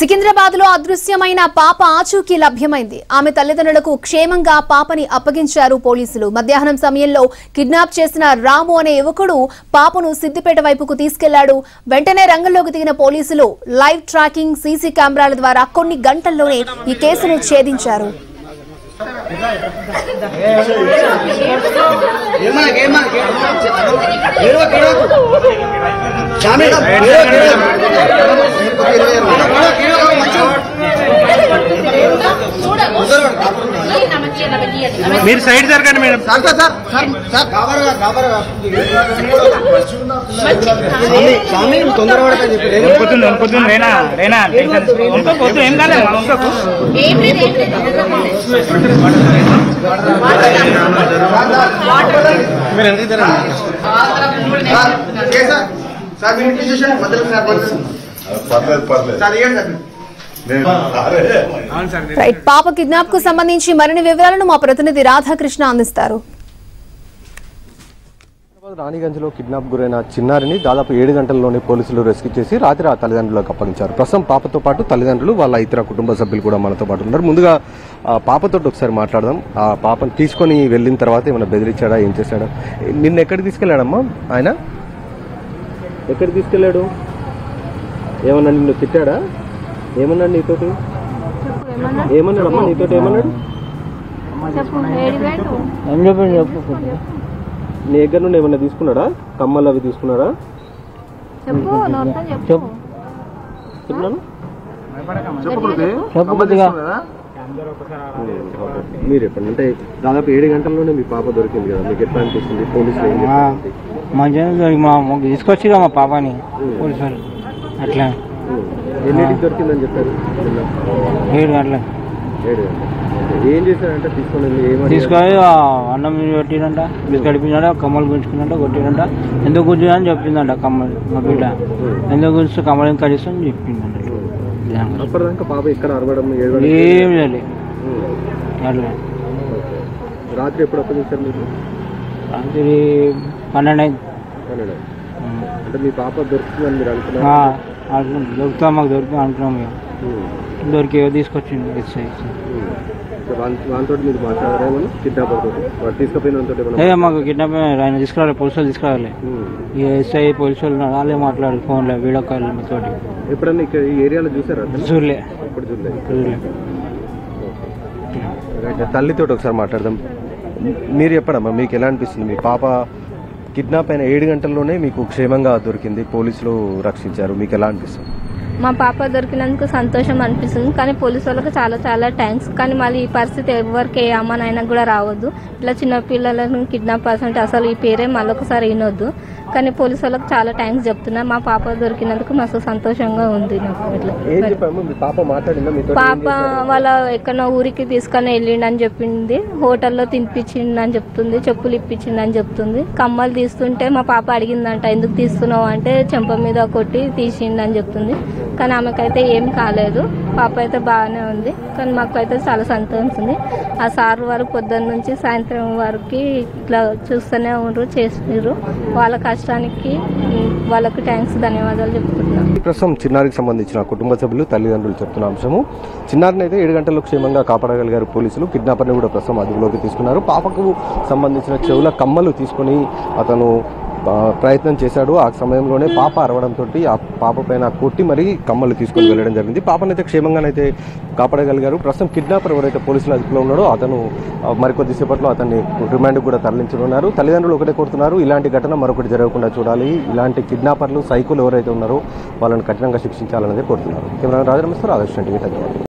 సికింద్రాబాద్ లో అదృశ్యమైన పాప ఆచూకీ లభ్యమైంది ఆమె తల్లిదండ్రులకు క్షేమంగా పాపని అప్పగించారు పోలీసులు మధ్యాహ్నం సమయంలో కిడ్నాప్ చేసిన రాము అనే యువకుడు పాపను సిద్దిపేట వైపుకు తీసుకెళ్లాడు వెంటనే రంగంలోకి దిగిన పోలీసులు లైవ్ ట్రాకింగ్ సీసీ కెమెరాల ద్వారా కొన్ని గంటల్లోనే ఈ కేసును ఛేదించారు మీరు సైడ్ జరగండి madam sir sir sir sir sir గాబరగా గాబరగా స్వామి స్వామి తొందరపడతాను చెప్పి వణుకుతుంది వణుకుతుంది రేనా రేనా టెన్షన్ వణుకోవద్దు ఏం కాలేదు వణుకోకు మీరు ఎందుకు తిరగండి సార్ ఏ సార్ సార్ మీరు తీసేసాను మధ్యలో సార్ మధ్యలో. పర్లేదు పర్లేదు సార్ ఇవ్వండి సార్ నేను అరే రైట్ పాప కిడ్నాప్ కు సంబంధించి మరిన్ని వివరాలను మా ప్రతినిధి రాధాకృష్ణ అందిస్తారు హైదరాబాద్ రాణిగంజ్లో కిడ్నాప్ గురైన చిన్నారిని దాదాపు ఏడు గంటల్లోనే పోలీసులు రెస్క్యూ చేసి రాత్రి ఆ తల్లిదండ్రులకు అప్పగించారు ప్రస్తుతం పాపతో పాటు తల్లిదండ్రులు వాళ్ళ ఇతర కుటుంబ సభ్యులు కూడా మనతో పాటు ఉన్నారు ముందుగా ఆ పాపతో ఒకసారి మాట్లాడదాం ఆ పాపను తీసుకొని వెళ్ళిన తర్వాత ఏమైనా బెదిరించాడా ఏం చేశాడా నిన్న ఎక్కడికి తీసుకెళ్ళాడమ్మా ఆయన ఎక్కడికి తీసుకెళ్ళాడు ఏమన్నా నిన్ను తిట్టాడా ఏమన్నాడు నీతోటి ఏమన్నాడమ్మా నీతోటి ఏమన్నాడు ఏం చెప్పండి చెప్పు నీ దగ్గర నుండి ఏమన్నా తీసుకున్నాడా కమ్మలు అవి తీసుకున్నాడా చెప్పు నోటితో చెప్పు చెప్తున్నాను చెప్పు కొద్దిగా మీరు చెప్పండి అంటే దాదాపు ఏడు గంటల్లోనే మీ పాప దొరికింది కదా మీకు ఎట్లా అనిపిస్తుంది పోలీసులు ఏం చెప్పారు? మంచిగా మా తీసుకొచ్చిరా మా పాపని పోలీసు వాళ్ళు అట్లా ఉమ్. ఎన్నింటికి దొరికిందని చెప్పారు నిన్న? ఏడు గంటలకు ఏడు గంటలు ఓకే. ఏం చేశారంటే తీసుకొని వెళ్ళి ఏమని తీసుకొని ఆ అన్నం పెట్టినంట బిస్కడిపించాడ కమ్మలు గుంజుకున్నట్ట కొట్టినంట ఎందుకు గుంజుదా అని చెప్పిందంట కమ్మలు మా బిడ్డ ఎందుకు గుంజుతూ కమ్మలు ఇంకా చేస్తాను చెప్పిందంట అప్పటిదాకా పాప ఇక్కడ అరవడం ఏడవడం ఏం లేదు ఉమ్. అట్లా ఓకే. రాత్రి ఎప్పుడు అప్పగించారు మీకు రాత్రి పన్నెండు అయింది పన్నెండు అంటే మీ పాప దొరుకుతుందని మీరు అనుకున్నారు ఆ, అనుకున్నాం. దొరుకుతా మాకు దొరుకుతా అనుకున్నాం ఇక దొరికి తీసుకొచ్చింది ఎస్ఐ వాళ్ళతో మీరు మాట్లాడారా ఏమన్నా కిడ్నాపర్ తోటి వాడు తీసుకుపోయినంతో ఏ మాకు కిడ్నాప్ ఆయన తీసుకురావాలి పోలీసు వాళ్ళు తీసుకురావాలి ఈ ఎస్ఐ పోలీసు వాళ్ళు ఉన్నారు, వాళ్ళే మాట్లాడారు ఫోన్లో వీడియో కాల్ తోటి ఎప్పుడన్నా ఇక్కడ ఈ ఏరియాలో చూసారా అతను? చూడలే ఎప్పుడు చూడలేదు చూడలే తల్లితో ఒకసారి మాట్లాడదాం మీరు చెప్పడమ్మా మీకు ఎలా అనిపిస్తుంది మీ పాప కిడ్నాప్ అయిన ఏడు గంటల్లోనే మీకు క్షేమంగా దొరికింది పోలీసులు రక్షించారు మీకు ఎలా అనిపిస్తుంది మా పాప దొరికినందుకు సంతోషం అనిపిస్తుంది కానీ పోలీసు వాళ్ళకి చాలా చాలా థ్యాంక్స్ కానీ మళ్ళీ ఈ పరిస్థితి ఎవరికి ఏ అమ్మ నాయనకు కూడా రావద్దు ఇట్లా చిన్న పిల్లలను కిడ్నాప్ అంటే అసలు ఈ పేరే మళ్ళొకసారి వినొద్దు కానీ పోలీసు వాళ్ళకి చాలా థ్యాంక్స్ చెప్తున్నా మా పాప దొరికినందుకు మస్తు సంతోషంగా ఉంది నాకు ఇట్లా ఏం చెప్పాము మీ పాప మాట్లాడిందా మీతో పాప వాళ్ళ ఎక్కడో ఊరికి తీసుకొని వెళ్ళిండు అని చెప్పింది హోటల్లో తినిపించిండు అని చెప్తుంది చెప్పులు ఇప్పించిండు అని చెప్తుంది కమ్మలు తీస్తుంటే మా పాప అడిగిందంట ఎందుకు తీస్తున్నావు అంటే చెంప మీద కొట్టి తీసిండు అని చెప్తుంది కానీ ఆమెకైతే ఏం కాలేదు పాప అయితే బాగానే ఉంది కానీ మాకు అయితే చాలా సంతోషం ఉంది ఆ సార్ వారు పొద్దున్న నుంచి సాయంత్రం వరకు ఇట్లా చూస్తూనే ఉండరు చేసిర్రు వాళ్ళ కష్టానికి ఉమ్, వాళ్ళకి థ్యాంక్స్ ధన్యవాదాలు చెప్పుకుంటున్నాం ప్రస్తుతం చిన్నారికి సంబంధించిన కుటుంబ సభ్యులు తల్లిదండ్రులు చెప్తున్న అంశము చిన్నారిని అయితే ఏడు గంటల్లో క్షేమంగా కాపాడగలిగారు పోలీసులు కిడ్నాపర్ని కూడా ప్రస్తుతం అదుపులోకి తీసుకున్నారు పాపకు సంబంధించిన చెవుల కమ్మలు తీసుకొని అతను ఆ, ప్రయత్నం చేశాడు ఆ సమయంలోనే పాప అరవడంతో ఆ పాప పైన కొట్టి మరీ కమ్మలు తీసుకొని వెళ్ళడం జరిగింది పాపనైతే క్షేమంగానైతే కాపాడగలిగారు ప్రస్తుతం కిడ్నాపర్ ఎవరైతే పోలీసుల అదుపులో ఉన్నాడో అతను ఆ, మరికొద్ది సేపట్లో అతన్ని రిమాండ్ కూడా తరలించనున్నారు తల్లిదండ్రులు ఒకటే కోరుతున్నారు ఇలాంటి ఘటన మరొకటి జరగకుండా చూడాలి ఇలాంటి కిడ్నాపర్లు సైకులు ఎవరైతే ఉన్నారో వాళ్ళని కఠినంగా శిక్షించాలనేది కోరుతున్నారు కెమెరా రాజరమేశ్వర ఆదర్శం టీవీ హైదరాబాద్